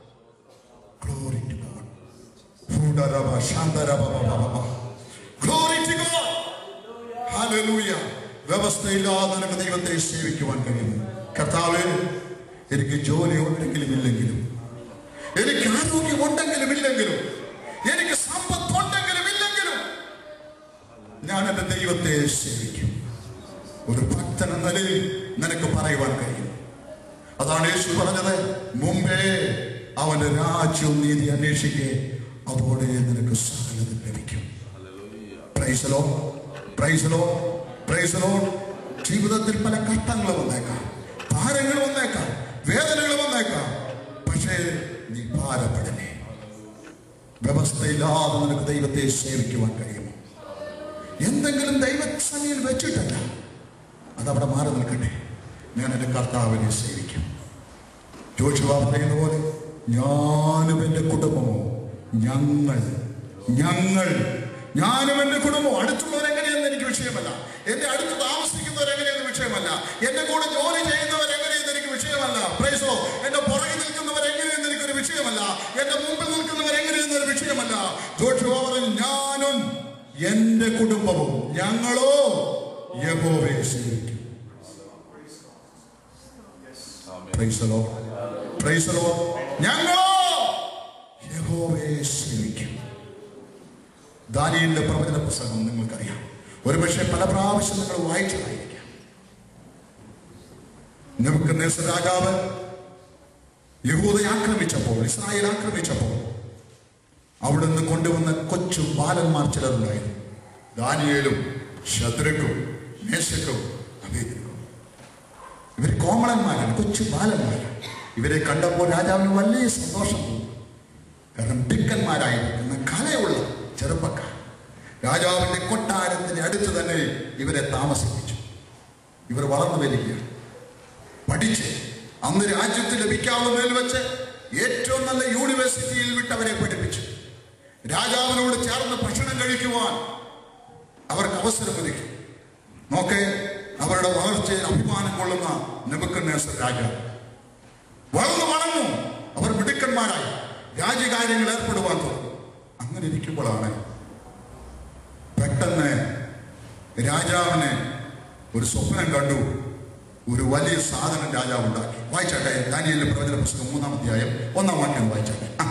Glory to God. Fudaraba, shandaraba, ba, ba, ba. Glory to God. Hallelujah. വ്യവസ്ഥയില്ലാതെ നിനക്ക് ദൈവത്തെ സേവിക്കുവാൻ കഴിയുന്നു കർത്താവ് എനിക്ക് ജോലി ഉണ്ടെങ്കിലും ഇല്ലെങ്കിലും എനിക്ക് ആരോഗ്യം ഉണ്ടെങ്കിലും ഇല്ലെങ്കിലും എനിക്ക് സമ്പത്ത് ഉണ്ടെങ്കിലും ഇല്ലെങ്കിലും ഞാൻ എന്റെ ദൈവത്തെ സേവിക്കും ഒരു ഭക്തൻ എന്ന നിലയിൽ നിനക്ക് പറയുവാൻ കഴിയും അതാണ് യേശു പറഞ്ഞത് മുമ്പേ അവന്റെ രാജ്യവും നീതി അന്വേഷിക്കേ അതോടെ നിനക്ക് സകലതും ലഭിക്കും പ്രൈസലോ പ്രൈസലോ പ്രൈസലോ ജീവിതത്തിൽ പല കഷ്ടങ്ങൾ വന്നേക്കാം ഭാരങ്ങൾ വന്നേക്കാം വേദനകൾ വന്നേക്കാം പക്ഷേ നീ ഭാരപ്പെടലേ വ്യവസ്ഥയില്ലാതെ നിനക്ക് ദൈവത്തെ സേവിക്കുവാൻ കഴിയുമോ എന്തെങ്കിലും ദൈവസന്നിയിൽ വെച്ചിട്ടല്ല അതവിടെ മാറി നിൽക്കട്ടെ ഞാൻ എൻ്റെ കർത്താവിനെ സേവിക്കും ജോഷുവ പറയുന്ന പോലെ ഞാനും എൻ്റെ കുടുംബമോ ഞങ്ങൾ ഞങ്ങൾ ഞാനും എൻ്റെ കുടുംബവും അടുത്തുള്ളവർ എങ്ങനെയെന്ന് എനിക്ക് വിഷയമല്ല എൻ്റെ അടുത്ത് താമസിക്കുന്നവർ എങ്ങനെയെന്ന് വിഷയമല്ല എൻ്റെ കൂടെ ജോലി ചെയ്യുന്നവർ എങ്ങനെയെന്ന് എനിക്ക് വിഷയമല്ല പ്രൈസോ എന്റെ പുറകിൽ നിൽക്കുന്നവർ എങ്ങനെയെന്ന് എനിക്കൊരു വിഷയമല്ല എന്റെ മുമ്പിൽ നിൽക്കുന്നവർ എങ്ങനെയെന്ന് ഒരു വിഷയമല്ല ജോഷുവ പറഞ്ഞു ഞാനും എന്റെ കുടുംബവും ഞങ്ങളോ യഹോവയെ സേവിക്കും Praise the Lord. Praise the Lord. ഞങ്ങളോ യഹോവയെ സേവിക്കും ദാനിയലിന്റെ പ്രവചന പുസ്തകം നിങ്ങൾക്കറിയാം ഒരുപക്ഷെ പല പ്രാവശ്യം നിങ്ങൾ വായിച്ചതായിരിക്കാം നെബുക്കദ്നേസർ രാജാവ് യഹൂദയെ ആക്രമിച്ചപ്പോൾ ഇസ്രായേൽ ആക്രമിച്ചപ്പോൾ അവിടുന്ന് കൊണ്ടുവന്ന കൊച്ചു ബാലന്മാർ ചിലരുണ്ടായിരുന്നു ദാനിയേലും ശത്രുക്കും മേശക്കും അഭേദിക്കും ഇവർ കോമളന്മാരാണ് കൊച്ചു ബാലന്മാരാണ് ഇവരെ കണ്ടപ്പോൾ രാജാവിന് വലിയ സന്തോഷം തോന്നി കാരണം ഡിക്കന്മാരായിരിക്കുന്ന കലയുള്ള ചെറുപ്പക്കാർ രാജാവിന്റെ കൊട്ടാരത്തിന് അടുത്ത് തന്നെ ഇവരെ താമസിപ്പിച്ചു ഇവർ വളർന്നു വരികയാണ് പഠിച്ച് അന്ന് രാജ്യത്ത് ലഭിക്കാവുന്നതിൽ വെച്ച് ഏറ്റവും നല്ല യൂണിവേഴ്സിറ്റിയിൽ വിട്ടവരെ പഠിപ്പിച്ചു രാജാവിനോട് ചേർന്ന് ഭക്ഷണം കഴിക്കുവാൻ അവർക്ക് അവസരം ഒരുക്കി നോക്കേ അവരുടെ വളർച്ചയിൽ അഭിമാനം കൊള്ളുന്ന നെബുക്കദ്നേസർ രാജാവ് വളർന്നു വളർന്നു അവർ മിടുക്കന്മാരായി രാജ്യകാര്യങ്ങൾ ഏർപ്പെടുവാൻ തുടങ്ങി അങ്ങനെ ഇരിക്കുമ്പോഴാണ് പെട്ടെന്ന് രാജാവിന് ഒരു സ്വപ്നം കണ്ടു ഒരു വലിയ സാധനം രാജാവ് ഉണ്ടാക്കി വായിച്ചാട്ടെ ദാനിയലിന്റെ പ്രവചന പുസ്തകം മൂന്നാം അധ്യായം ഒന്നാം വാക്യം വായിച്ചാട്ടെ ആ,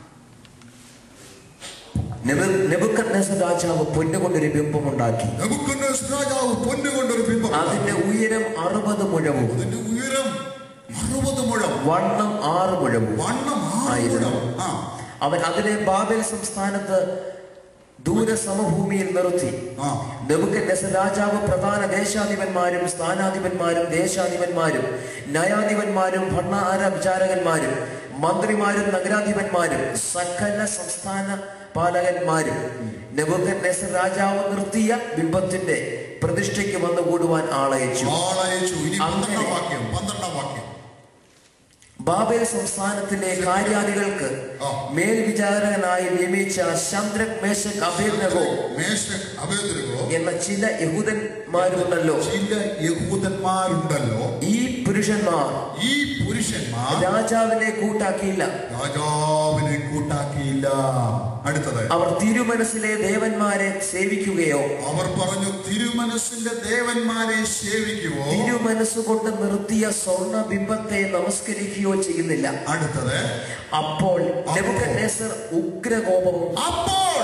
നെബുക്കദ്നേസർ രാജാവ് പൊന്നുകൊണ്ടൊരു ബിംബമുണ്ടാക്കി നെബുക്കദ്നേസർ രാജാവ് പൊന്നുകൊണ്ടൊരു ബിംബം അതിന്റെ ഉയരം അറുപത് മുഴവും അതിന്റെ ഉയരം അറുപത് മുഴം വണ്ണം ആറ് മുഴവും വണ്ണം ആറ് ആയിരുന്നു. മുഴം ആ അവൻ അതിനെ ബാബേൽ സംസ്ഥാനത്ത് ദൂര സമഭൂമിയിൽ നിർത്തി ആ നെബുക്കദ്നേസർ രാജാവ് പ്രധാന ദേശാധിപന്മാരും സ്ഥാനാധിപന്മാരും ദേശാധിപന്മാരും ന്യായാധിപന്മാരും ഭണ്ണാര വിചാരകന്മാരും മന്ത്രിമാരും നഗരാധിപന്മാരും സകല സംസ്ഥാന പാലകന്മാരും നെബുക്കദ്നേസർ രാജാവ് നിർത്തിയ ബിംബത്തിന്റെ പ്രതിഷ്ഠയ്ക്ക് വന്നു കൂടുവാൻ ആളയച്ചു ആളയച്ചു ഇനി പന്ത്രണ്ടാം അങ്ങനെ. വാക്യം പന്ത്രണ്ടാം വാക്യം ബാബേൽ സംസ്ഥാനത്തിലെ കാര്യാദികൾക്ക് ആ. മേൽവിചാരകനായി നിയമിച്ച ശന്ദ്രക് മേശക് അഭേദ്നഗോ മേശക് അബേദ്രഗോ എന്ന ചില യഹൂദന്മാരുണ്ടല്ലോ ചില യഹൂദന്മാരുണ്ടല്ലോ ഈ പുരുഷന്മാർ ഈ പുരുഷന്മാർ രാജാവിനെ കൂട്ടാക്കിയില്ല രാജാവിനെ കൂട്ടാക്കിയില്ല അടുത്തത് അവർ തിരുമനസിലെ ദേവന്മാരെ സേവിക്കുകയോ അവർ പറഞ്ഞു തിരുമനസിന്റെ ദേവന്മാരെ സേവിക്കുവോ തിരുമനസ്സുകൊണ്ട് നിർത്തിയ സ്വർണ്ണ ബിംബത്തെ നമസ്കരിക്കുകയോ ചെയ്യുന്നില്ല അടുത്തത് അപ്പോൾ നെബുക്കദ്നേസർ ഉഗ്രകോപവും അപ്പോൾ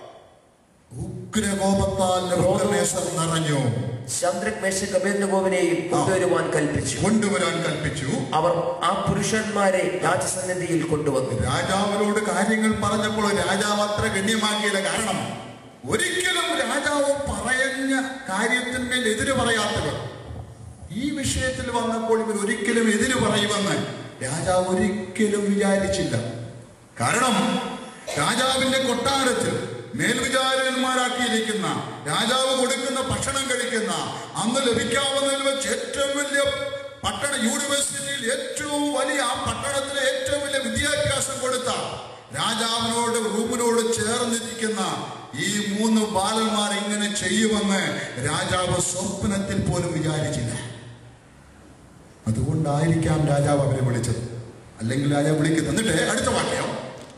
ഉഗ്രകോപത്താൽ നെബൂഖദ്നേസർ നിറഞ്ഞു ശന്ദ്രക് മേശക് അഭേദ്നഗോവിനെയും കൊണ്ടുവരുവാൻ കൽപ്പിച്ചു കൊണ്ടുവരാൻ കൽപ്പിച്ചു അവർ ആ പുരുഷന്മാരെ രാജസന്നിധിയിൽ കൊണ്ടുവന്നു രാജാവിനോട് കാര്യങ്ങൾ പറഞ്ഞപ്പോൾ രാജാവ് അത്ര ഗണ്യമാക്കിയില്ല കാരണം ഒരിക്കലും രാജാവ് പറഞ്ഞ കാര്യത്തിന്മേൽ എതിര് പറയാത്തവർ ഈ വിഷയത്തിൽ വന്നപ്പോൾ ഇവർ ഒരിക്കലും എതിര് പറയുമെന്ന് രാജാവ് ഒരിക്കലും വിചാരിച്ചില്ല കാരണം രാജാവിന്റെ കൊട്ടാരത്തിൽ മേൽവിചാരകന്മാരാക്കിയിരിക്കുന്ന രാജാവ് കൊടുക്കുന്ന ഭക്ഷണം കഴിക്കുന്ന അന്ന് ലഭിക്കാവുന്നതിൽ വെച്ച് ഏറ്റവും വലിയ പട്ടണ യൂണിവേഴ്സിറ്റിയിൽ ഏറ്റവും വലിയ ആ പട്ടണത്തിലെ ഏറ്റവും വലിയ വിദ്യാഭ്യാസം കൊടുത്ത രാജാവിനോട് റൂമിനോട് ചേർന്നിരിക്കുന്ന ഈ മൂന്ന് ബാലന്മാർ ഇങ്ങനെ ചെയ്യുമെന്ന് രാജാവ് സ്വപ്നത്തിൽ പോലും വിചാരിച്ചില്ല അതുകൊണ്ടായിരിക്കാം രാജാവ് അവരെ വിളിച്ചത് അല്ലെങ്കിൽ രാജാവ് വിളിക്കുന്നത് എന്നിട്ട് അടുത്ത വാക്യം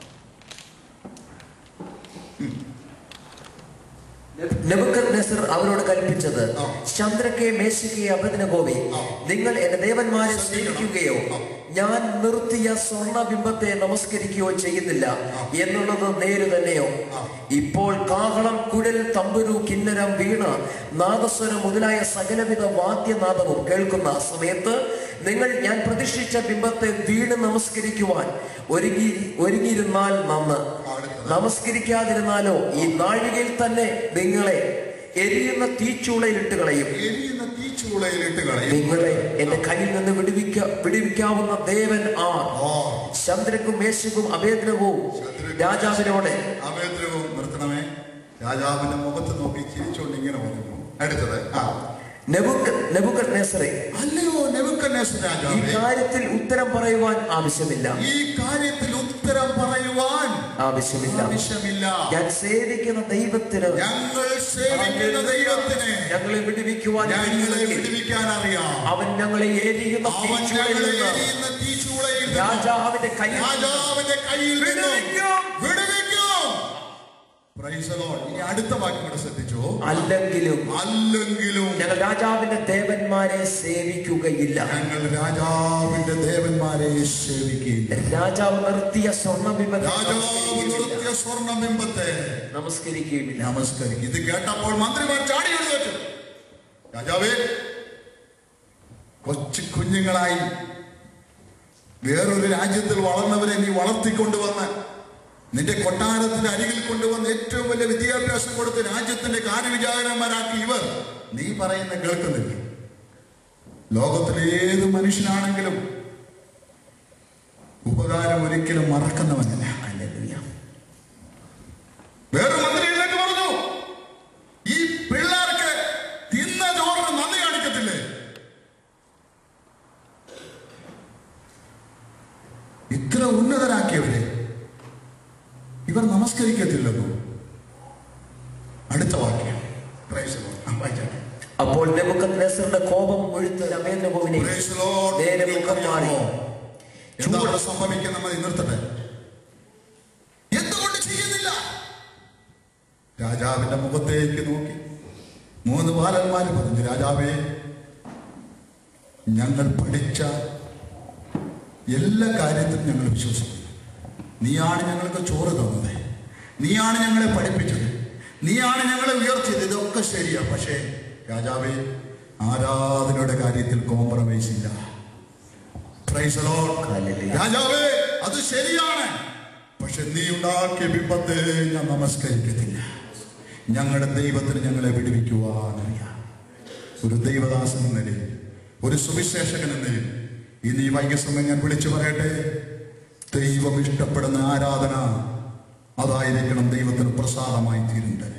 നെബുക്കദ്നേസർ അവരോട് കൽപ്പിച്ചത് ആ. ചന്ദ്രക്കെ മേശക്കെ അഭദ്നഗോവി ആ. നിങ്ങൾ എന്റെ ദേവന്മാരെ സ്നേഹിക്കുകയോ ആ. ഞാൻ നിർത്തിയ സ്വർണ്ണ ബിംബത്തെ നമസ്കരിക്കുകയോ ചെയ്യുന്നില്ല എന്നുള്ളത് നേരു തന്നെയോ ആ. ഇപ്പോൾ കാഹളം കുഴൽ തമ്പുരു കിന്നരം വീണ നാദസ്വരം മുതലായ സകലവിധ വാദ്യനാദവും കേൾക്കുന്ന സമയത്ത് നിങ്ങൾ ഞാൻ പ്രതിഷ്ഠിച്ച ബിംബത്തെ വീണ് നമസ്കരിക്കുവാൻ ഒരുങ്ങി ഒരുങ്ങിയിരുന്നാൽ നന്ന് അടുത്തത്. നമസ്കരിക്കാതിരുന്നാലോ ഈ നാഴികയിൽ തന്നെ നിങ്ങളെ എരിയുന്ന തീച്ചൂളയിലിട്ട് കളയും എരിയുന്ന തീച്ചൂളയിലിട്ട് കളയും നിങ്ങളെ എന്റെ കയ്യിൽ നിന്ന് വിടുവിക്ക വിടുവിക്കാവുന്ന ദേവൻ ആ ആ ചന്ദ്രക്കും മേശക്കും അഭേദ്രവും രാജാവിനോട് അഭേദ്രവും നിർത്തണമേ രാജാവിന്റെ മുഖത്ത് നോക്കി ചിരിച്ചുകൊണ്ട് ഇങ്ങനെ പറഞ്ഞു അടുത്തത് ആ നെബുക്ക് നെബുക്കദ്നേസറെ അല്ലയോ നെബുക്കൻ നെബുക്കദ്നേസർ ഈ രാജാവേ കാര്യത്തിൽ ഉത്തരം പറയുവാൻ ആവശ്യമില്ല ഈ കാര്യത്തിൽ ഉത്തരം പറയുവാൻ ആവശ്യമില്ല ആവശ്യമില്ല ഞാൻ സേവിക്കുന്ന ദൈവത്തിന് ഞങ്ങൾ സേവിക്കുന്ന ദൈവത്തിനെ ഞങ്ങളെ വിടുവിക്കുവാൻ ഞങ്ങളെ കഴിയുമെങ്കിൽ വിടുവിക്കാൻ അറിയാം അവൻ ഞങ്ങളെ എരിയുന്ന അവൻ തീച്ചൂളയിൽ ഞങ്ങളെ നിന്ന് എരിയുന്ന തീച്ചൂളയിൽ നിന്ന് രാജാവിന്റെ കയ്യിൽ രാജാവിന്റെ കയ്യിൽ നിന്നും വിടുവിക്കും. വിടുവിക്കും Praise the Lord. ഇനി അടുത്ത വാക്യം കൂടെ ശ്രദ്ധിച്ചോ അല്ലെങ്കിലും അല്ലെങ്കിലും ഞങ്ങൾ രാജാവിന്റെ ദേവന്മാരെ സേവിക്കുകയില്ല ഞങ്ങൾ രാജാവിന്റെ ദേവന്മാരെ സേവിക്കുകയില്ല രാജാവ് നിർത്തിയ സ്വർണ്ണബിംബത്തെ രാജാവ് നമസ്കരിക്കുകയില്ല. നിർത്തിയ സ്വർണ്ണബിംബത്തെ നമസ്കരിക്കുകയുമില്ല നമസ്കരിക്കും ഇത് കേട്ടപ്പോൾ മന്ത്രിമാർ ചാടി എഴുന്നേറ്റു രാജാവേ കൊച്ചു കുഞ്ഞുങ്ങളായി വേറൊരു രാജ്യത്തിൽ വളർന്നവരെ നീ വളർത്തിക്കൊണ്ടുവന്ന് നിന്റെ കൊട്ടാരത്തിന്റെ അരികിൽ കൊണ്ടുവന്ന് ഏറ്റവും വലിയ വിദ്യാഭ്യാസം കൊടുത്ത് രാജ്യത്തിന്റെ കാര്യവിചാരന്മാരാക്കി ഇവർ നീ പറയുന്ന കേൾക്കുന്നില്ല ലോകത്തിലെ ഏത് മനുഷ്യനാണെങ്കിലും ഉപകാരം ഒരിക്കലും മറക്കുന്നവനല്ല ഹല്ലേലൂയ. വേറൊരു മന്ത്രി എഴുന്നേറ്റ് പറഞ്ഞു ഈ പിള്ളേർക്ക് തിന്ന ചോറിന് നന്ദി കാണിക്കത്തില്ലേ ഇത്ര ഉന്നതരാക്കിയവരെ ഇവർ നമസ്കരിക്കത്തില്ലെന്നോ അടുത്ത വാക്യം Praise the Lord. ആ, വായിച്ചാട്ടെ. അപ്പോൾ നെബുക്കദ്നേസറിന്റെ കോപം മുഴുത്ത രമേന്ദ്രഭുവിനെ Praise the Lord. നേരെ മുഖം മാറി എന്താ അവിടെ സംഭവിക്കുന്ന മതി നിർത്തട്ടെ എന്തുകൊണ്ട് ചെയ്യുന്നില്ല രാജാവിന്റെ മുഖത്തേക്ക് നോക്കി മൂന്ന് ബാലന്മാര് പറഞ്ഞു രാജാവേ ഞങ്ങൾ പഠിച്ച എല്ലാ കാര്യത്തിലും ഞങ്ങൾ വിശ്വസിക്കുന്നു നീയാണ് ഞങ്ങൾക്ക് ചോറ് തന്നത് നീയാണ് ഞങ്ങളെ പഠിപ്പിച്ചത് നീയാണ് ഞങ്ങളെ ഉയർത്തിയത് ഇതൊക്കെ ശരിയാ പക്ഷേ രാജാവേ ആരാധനയുടെ കാര്യത്തിൽ കോംപ്രമൈസ് ഇല്ല Praise the Lord. Hallelujah. രാജാവേ അത് ശരിയാണ് പക്ഷെ നീ ഉണ്ടാക്കിയ ബിംബത്തെ ഞാൻ നമസ്കരിക്കത്തില്ല ഞങ്ങളുടെ ദൈവത്തിന് ഞങ്ങളെ വിടുവിക്കുവാനറിയാം ഒരു ദൈവദാസൻ എന്ന നിലയിൽ ഒരു സുവിശേഷകൻ എന്ന നിലയിൽ ഇനി ഈ വൈകസമയം ഞാൻ വിളിച്ചു പറയട്ടെ ദൈവം ഇഷ്ടപ്പെടുന്ന ആരാധന അതായിരിക്കണം ദൈവത്തിന് പ്രസാദമായി തീരുന്നത്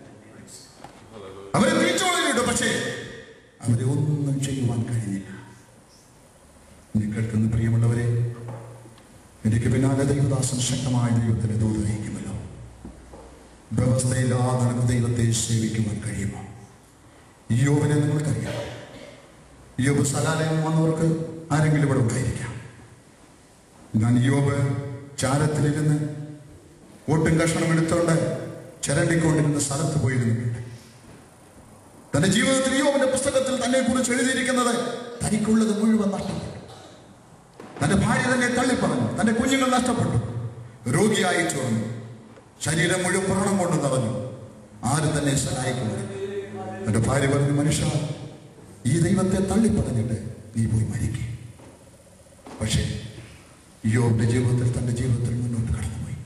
അവരെ തിരിച്ചോളിലുണ്ട് പക്ഷേ അവരെ ഒന്നും ചെയ്യുവാൻ കഴിഞ്ഞില്ല ഇനി കേൾക്കുന്ന പ്രിയമുള്ളവരെ എനിക്ക് പിന്നാലെ ദൈവദാസൻ ശക്തമായ ദൈവത്തിന് ദൂത് നയിക്കുമല്ലോ വ്യവസ്ഥയില്ലാതെ നമുക്ക് ദൈവത്തെ സേവിക്കുവാൻ കഴിയുമോ യോബിനെ നിങ്ങൾക്കറിയാം യോബ് സലാലയം വന്നവർക്ക് ആരെങ്കിലും ഇവിടെ ഉണ്ടായിരിക്കാം ഞാൻ യോബ് ചാരത്തിലിരുന്ന് ഓട്ടും കഷണം എടുത്തുകൊണ്ട് ചിരണ്ടിക്കൊണ്ടിരുന്ന സ്ഥലത്ത് പോയിരുന്നിട്ടുണ്ട് തന്റെ ജീവിതത്തിൽ യോബിന്റെ പുസ്തകത്തിൽ തന്നെ കുറിച്ച് എഴുതിയിരിക്കുന്നത് തനിക്കുള്ളത് മുഴുവൻ നഷ്ടപ്പെട്ടു തന്റെ ഭാര്യ തന്നെ തള്ളിപ്പറഞ്ഞു തന്റെ കുഞ്ഞുങ്ങൾ നഷ്ടപ്പെട്ടു രോഗിയായി ചുവന്നു ശരീരം മുഴുവൻ വ്രണം കൊണ്ട് നിറഞ്ഞു ആരും തന്നെ സഹായിക്കുന്നു തന്റെ ഭാര്യ പറഞ്ഞു മനുഷ്യ ഈ ദൈവത്തെ തള്ളിപ്പറഞ്ഞിട്ട് നീ പോയി മരിക്കേ പക്ഷേ യോബിന്റെ ജീവിതത്തിൽ തന്റെ ജീവിതത്തിൽ മുന്നോട്ട് കടന്നുപോയി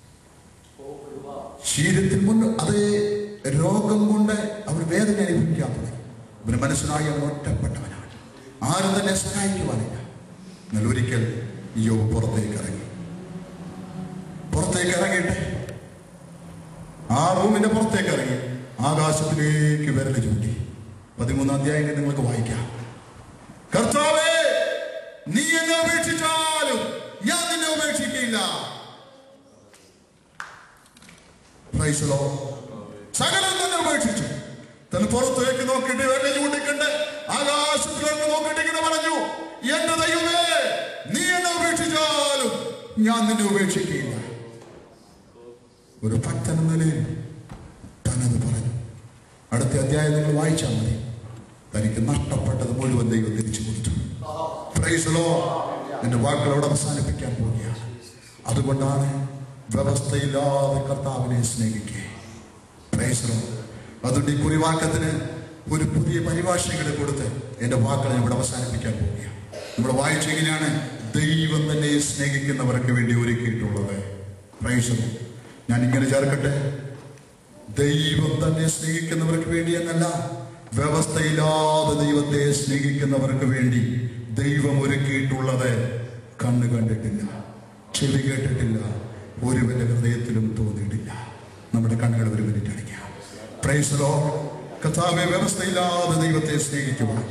ശരീരത്തിൽ മുന്നോ അതേ രോഗം കൊണ്ട് അവർ വേദന അനുഭവിക്കാൻ തുടങ്ങി അവന് മനസ്സിലായി അവൻ ഒറ്റപ്പെട്ടവനാണ് ആരും തന്നെ സഹായിക്കുവാനില്ല എന്നാൽ ഒരിക്കൽ യോബ് പുറത്തേക്ക് ഇറങ്ങി പുറത്തേക്ക് ഇറങ്ങിയിട്ട് ആ റൂമിന്റെ പുറത്തേക്ക് ഇറങ്ങി ആകാശത്തിലേക്ക് വിരൽ ചൂണ്ടി പതിമൂന്നാം അധ്യായം നിങ്ങൾക്ക് വായിക്കാം കർത്താവേ നീ എന്നെ ഉപേക്ഷിച്ചാലും ഞാൻ നിന്നെ ഉപേക്ഷിക്കില്ല Praise the Lord. സകലം തന്നെ ഉപേക്ഷിച്ചു തന്നെ പുറത്തേക്ക് നോക്കിയിട്ട് വിരൽ ചൂണ്ടിക്കണ്ട് ആകാശത്തിലേക്ക് നോക്കിയിട്ട് ഇങ്ങനെ പറഞ്ഞു എന്റെ ദൈവമേ നീ എന്നെ ഉപേക്ഷിച്ചാലും ഞാൻ നിന്നെ ഉപേക്ഷിക്കില്ല ഒരു ഭക്തൻ എന്ന നിലയിൽ തന്നത് പറഞ്ഞു അടുത്ത അധ്യായം നിങ്ങൾ വായിച്ചാൽ മതി തനിക്ക് നഷ്ടപ്പെട്ടത് മുഴുവൻ ദൈവം തിരിച്ചു കൊടുത്തു പ്രൈസലോ എന്റെ വാക്കുകളോട് അവസാനിപ്പിക്കാൻ പോവുകയാണ് അതുകൊണ്ടാണ് വ്യവസ്ഥയില്ലാതെ കർത്താവിനെ സ്നേഹിക്കുക പ്രൈസലോ അതുകൊണ്ട് ഈ കുറിവാക്കത്തിന് ഒരു പുതിയ പരിഭാഷകളെ കൊടുത്ത് എന്റെ വാക്കുകൾ ഞാൻ ഇവിടെ അവസാനിപ്പിക്കാൻ പോവുകയാണ് നമ്മൾ വായിച്ചെങ്ങനെയാണ് ദൈവം തന്നെ സ്നേഹിക്കുന്നവർക്ക് വേണ്ടി ഒരുക്കിയിട്ടുള്ളത് പ്രൈസലോ ഞാൻ ഇങ്ങനെ ചേർക്കട്ടെ ദൈവം തന്നെ സ്നേഹിക്കുന്നവർക്ക് വേണ്ടി എന്നല്ല വ്യവസ്ഥയില്ലാതെ ദൈവത്തെ സ്നേഹിക്കുന്നവർക്ക് വേണ്ടി ദൈവം ഒരുക്കിയിട്ടുള്ളത് കണ്ണു കണ്ടിട്ടില്ല ചെവി കേട്ടിട്ടില്ല ഒരുവന്റെ ഹൃദയത്തിലും തോന്നിയിട്ടില്ല നമ്മുടെ കണ്ണുകൾ ഒരു മിനിറ്റ് അടയ്ക്കാം പ്രൈസലോ കഥാവെ വ്യവസ്ഥയില്ലാതെ ദൈവത്തെ സ്നേഹിക്കുവാൻ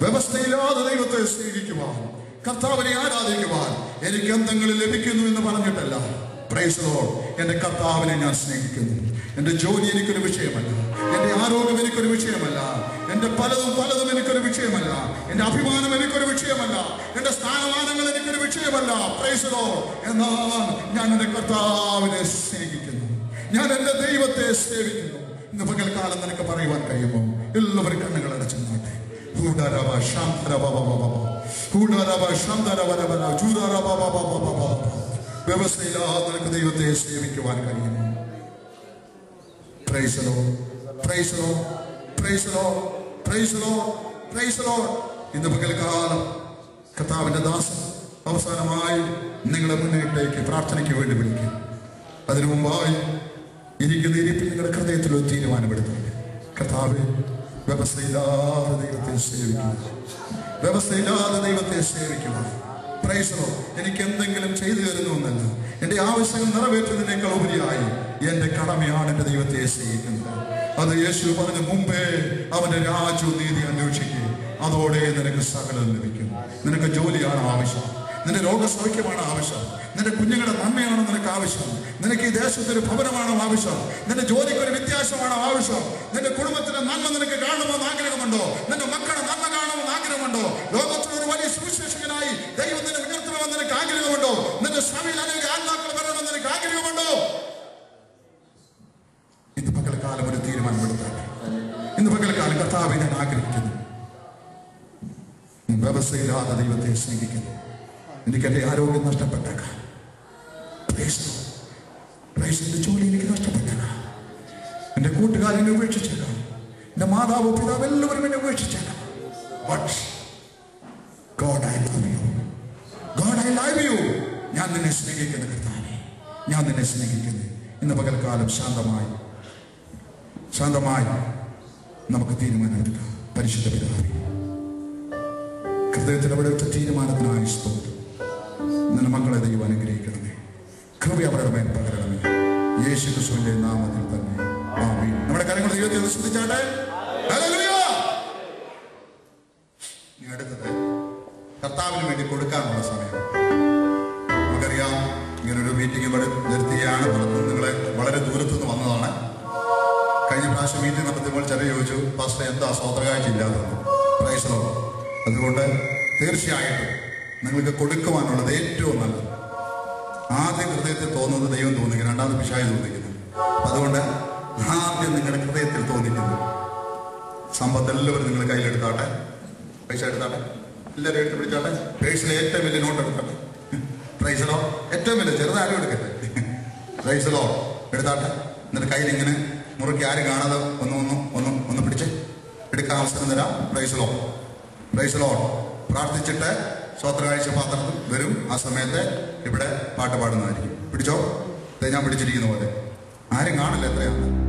വ്യവസ്ഥയില്ലാതെ ദൈവത്തെ സ്നേഹിക്കുവാൻ കർത്താവിനെ ആരാധിക്കുവാൻ എനിക്ക് എന്തെങ്കിലും ലഭിക്കുന്നു എന്ന് പറഞ്ഞിട്ടല്ല Praise the Lord. എന്റെ കർത്താവിനെ ഞാൻ സ്നേഹിക്കുന്നു എന്റെ ജോലി എനിക്കൊരു വിഷയമല്ല എന്റെ ആരോഗ്യം എനിക്കൊരു വിഷയമല്ല എന്റെ പലതും പലതും എനിക്കൊരു വിഷയമല്ല എന്റെ അഭിമാനം എനിക്കൊരു വിഷയമല്ല എന്റെ സ്ഥാനമാനങ്ങൾ എനിക്കൊരു വിഷയമല്ല Praise the Lord. എന്നാൽ ഞാൻ എന്റെ കർത്താവിനെ സ്നേഹിക്കുന്നു ഞാൻ എന്റെ ദൈവത്തെ സേവിക്കുന്നു ഇന്ന് പകൽക്കാലം നിനക്ക് പറയുവാൻ കഴിയുമോ എല്ലാവരും കണ്ണുകൾ അടച്ചെന്നാട്ടെ ഹൂഡാരവ ശാന്തരവ ഹൂഡാരവ ശാന്തരവരവര ചൂടാരവ വ്യവസ്ഥയില്ലാതെ നിനക്ക് ദൈവത്തെ സേവിക്കുവാൻ കഴിയുമോ Praise the Lord. Praise the Lord. Praise the Lord. Praise the Lord. Praise the Lord. ഇന്ന് പകൽക്കാലം കർത്താവിന്റെ ദാസൻ അവസാനമായി നിങ്ങളെ മുന്നേറ്റേക്ക് പ്രാർത്ഥനയ്ക്ക് വേണ്ടി വിളിക്കും അതിനു മുമ്പായി ഇരിക്കുന്ന ഇരിപ്പിൽ നിങ്ങളുടെ ഹൃദയത്തിൽ ഒരു തീരുമാനമെടുത്തില്ല കർത്താവ് വ്യവസ്ഥയില്ലാതെ ദൈവത്തെ സേവിക്കുക വ്യവസ്ഥയില്ലാതെ ദൈവത്തെ സേവിക്കുക പ്രൈസറോ എനിക്ക് എന്തെങ്കിലും ചെയ്തു തരുന്നു എന്നല്ല എന്റെ ആവശ്യങ്ങൾ നിറവേറ്റുന്നതിനേക്കാൾ ഉപരിയായി എന്റെ കടമയാണ് എന്റെ ദൈവത്തെ സ്നേഹിക്കുന്നത് അത് യേശു പറഞ്ഞ മുമ്പേ അവന്റെ രാജ്യവും നീതി അന്വേഷിക്കുക അതോടെ നിനക്ക് സകലം ലഭിക്കും നിനക്ക് ജോലിയാണ് ആവശ്യം നിന്റെ രോഗസൗഖ്യമാണ് ആവശ്യം നിന്റെ കുഞ്ഞുങ്ങളുടെ നന്മയാണ് നിനക്ക് ആവശ്യം നിനക്ക് ഈ ദേശത്ത് ഒരു ഭവനമാണ് ആവശ്യം നിന്റെ ജോലിക്ക് ഒരു വ്യത്യാസമാണ് ആവശ്യം നിന്റെ കുടുംബത്തിന്റെ നന്മ നിനക്ക് കാണണമെന്ന് ആഗ്രഹമുണ്ടോ നിന്റെ മക്കളുടെ നന്മ കാണണമെന്ന് ആഗ്രഹമുണ്ടോ ലോകത്തിൽ ഒരു വലിയ സുവിശേഷകനായി ദൈവം നിന്നെ ഉയർത്തണമെന്ന് നിനക്ക് ആഗ്രഹമുണ്ടോ നിന്റെ സഭയിൽ അനേക ആത്മാക്കൾ വരണമെന്ന് നിനക്ക് ആഗ്രഹമുണ്ടോ ഇന്ന് പകൽക്കാലം ഒരു തീരുമാനമെടുത്താട്ടെ ഇന്ന് പകൽക്കാലം കർത്താവെ ഞാൻ ആഗ്രഹിക്കുന്നു ഞാൻ വ്യവസ്ഥയില്ലാതെ ദൈവത്തെ സ്നേഹിക്കുന്നു എനിക്ക് എൻ്റെ ആരോഗ്യം നഷ്ടപ്പെട്ടേക്കാം Praise the Lord. Praise എൻ്റെ ജോലി എനിക്ക് നഷ്ടപ്പെട്ടേക്കാം എൻ്റെ കൂട്ടുകാരനെ ഉപേക്ഷിച്ചേക്കാം എൻ്റെ മാതാവ് പിതാവ് എല്ലാവരും എന്നെ ഉപേക്ഷിച്ചേക്കാം but God I love you God I love you ഞാൻ നിന്നെ സ്നേഹിക്കുന്ന കർത്താവേ ഞാൻ നിന്നെ സ്നേഹിക്കുന്നു ഇന്ന് പകൽക്കാലം ശാന്തമായി ശാന്തമായി നമുക്ക് തീരുമാനമെടുക്കാം പരിശുദ്ധ പിതാവേ ഹൃദയത്തിൽ അവിടെ ഒറ്റ തീരുമാനത്തിനായി സ്തോത്രം നിന്റെ മക്കളെ ദൈവം അനുഗ്രഹിക്കണമേ കൃപ അവരുടെ മേൽ പകരണമേ യേശു ക്രിസ്തുവിന്റെ നാമത്തിൽ തന്നെ ആമീൻ നമ്മുടെ കാര്യങ്ങൾ ദൈവത്തെ ഒന്ന് ശ്രദ്ധിച്ചാട്ടെ ഹല്ലേലൂയ ഇനി അടുത്തത് കർത്താവിന് വേണ്ടി കൊടുക്കാനുള്ള സമയം നമുക്കറിയാം ഇങ്ങനൊരു മീറ്റിംഗ് ഇവിടെ നിർത്തുകയാണ് പുറത്തുനിന്ന് നിങ്ങളെ വളരെ ദൂരത്തുനിന്ന് വന്നതാണ് കഴിഞ്ഞ പ്രാവശ്യം മീറ്റിംഗ് നടത്തിയപ്പോൾ ചെറിയ ചോദിച്ചു പാസ്റ്റർ എന്താ സ്വതകാഴ്ച ഇല്ലാത്തത് പ്രൈസലോ അതുകൊണ്ട് തീർച്ചയായിട്ടും നിങ്ങൾക്ക് കൊടുക്കുവാനുള്ളത് ഏറ്റവും നല്ലത് ആദ്യം ഹൃദയത്തിൽ തോന്നുന്നത് ദൈവം തോന്നിക്കുന്നു രണ്ടാമത് പിശായി തോന്നിക്കുന്നു അപ്പൊ അതുകൊണ്ട് ആദ്യം നിങ്ങളുടെ ഹൃദയത്തിൽ തോന്നിക്കുന്നു സമ്പത്ത് എല്ലാവരും നിങ്ങൾ കയ്യിലെടുത്താട്ടെ പൈസ എടുത്താട്ടെ എല്ലാവരും എടുത്ത് പിടിച്ചാട്ടെ പേഴ്സിലെ ഏറ്റവും വലിയ നോട്ട് എടുത്താട്ടെ പ്രൈസലോ ഏറ്റവും വലിയ ചെറുതാരും എടുക്കട്ടെ പ്രൈസലോ എടുത്താട്ടെ എന്നിട്ട് കയ്യിൽ ഇങ്ങനെ മുറുക്കി ആരും കാണാതെ ഒന്ന് ഒന്ന് ഒന്ന് ഒന്ന് പിടിച്ച് എടുക്കാൻ അവസരം തരാം പ്രൈസലോ പ്രൈസലോ പ്രാർത്ഥിച്ചിട്ട് സ്വോത്രകാഴ്ച പാത്രത്തിൽ വരും ആ സമയത്ത് ഇവിടെ പാട്ട് പാടുന്നതായിരിക്കും പിടിച്ചോ ദേ ഞാൻ പിടിച്ചിരിക്കുന്ന പോലെ ആരും കാണില്ല എത്രയാണ്